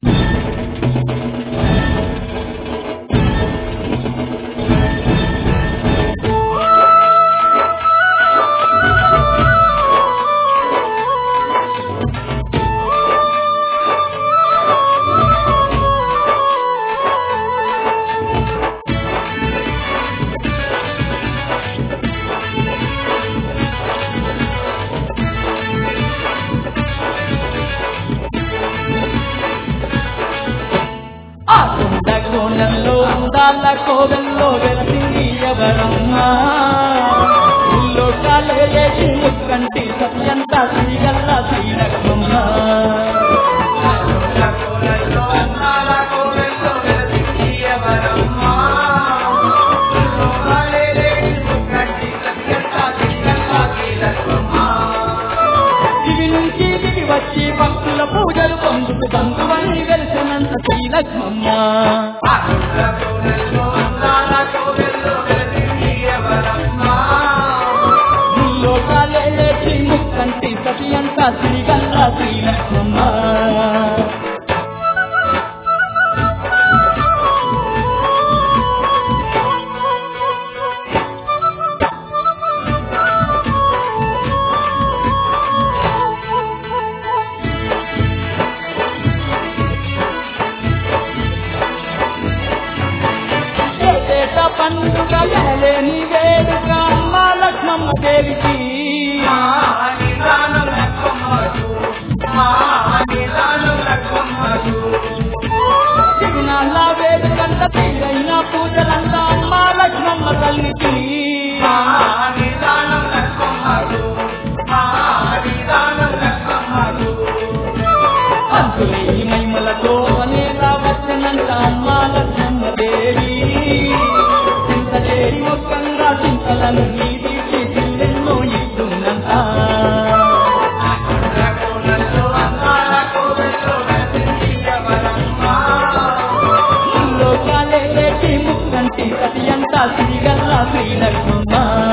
ఆ కొండ కోణంలో అందాల కోవెల్లో వెలిసింది ఎవరమ్మా ఊళ్ళో కాలేసి ముక్కంటి సత్యంత శ్రీగల్ల శ్రీలక్ష్మమ్మ ఇవి నుంచి దిగి వచ్చి భక్తుల పూజలు పొందుతూ బంధువని వెలిసినంత శ్రీలక్ష్మమ్మ ఊళ్ళో కాలేసి ముక్కంటి సత్యంత శ్రీగల్ల శ్రీలక్ష్మమ్మ ఏటేట పండుగ లేని వేడుక అమ్మ లక్ష్మమ్మ దేవికి చిరునాళ్ళ వేడుకంట తీరైన పూజలంట అమ్మ లక్ష్మమ్మ తల్లికి అంతులే ఈ మహిమలతో అనేలా వచ్చనంట అమ్మ లక్ష్మమ్మ దేవి చింత చేరి మొక్కంగా చింతలను నీటి చిల్లెన్నో ఇస్తుందంట లోకాలే లేచి ముక్కంటి సతి అంతా శ్రీగల్ల శ్రీలక్ష్మమ్మ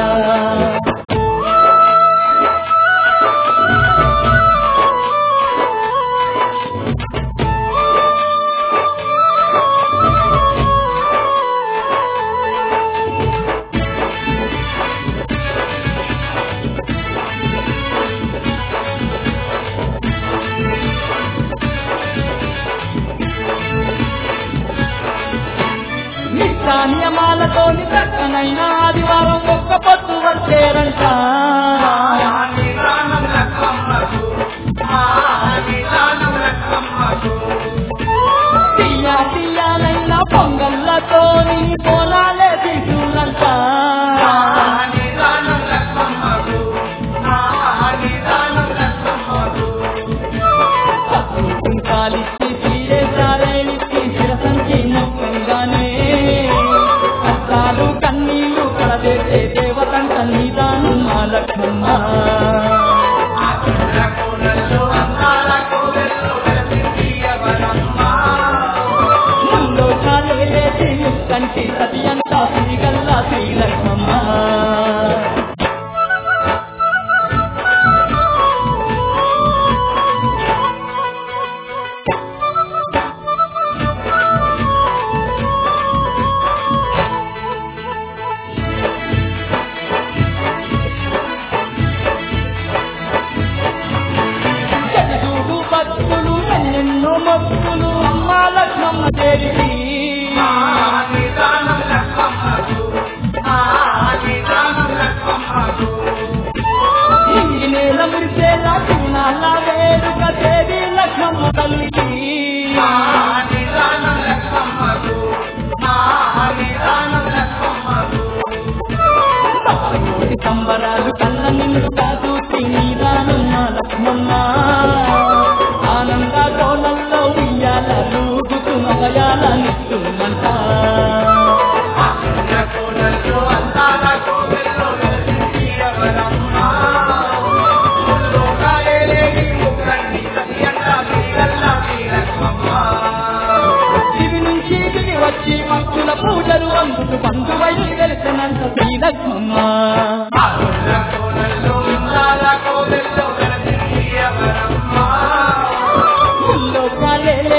నిత్యానియమాలతోని చక్కనైన ఆదివారం ఒక్క పొద్దు వచ్చేరంట తీయా తీయాలైన పొంగళ్ళతోని పొలాలే తీసురంట కాలిచ్చి తీరే సారేలిచ్చి శిరసంచి మొక్కంగానే కష్టాలు కన్నీళ్లు కడదేసే దేవతంట నిదానం మా లక్ష్మమ్మ ముందు కాలేసి కంటి సతి అంతా శ్రీగల్లా శ్రీలక్ష్మమ్మ చూడు భక్తులు ఎన్నెన్నో మొక్కులు అమ్మ లక్ష్మమ్మ దేవికి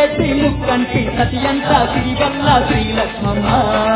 ముక్కేసి ముక్కంటి సతియంత శ్రీవల్ల శ్రీలక్ష్మమ్మ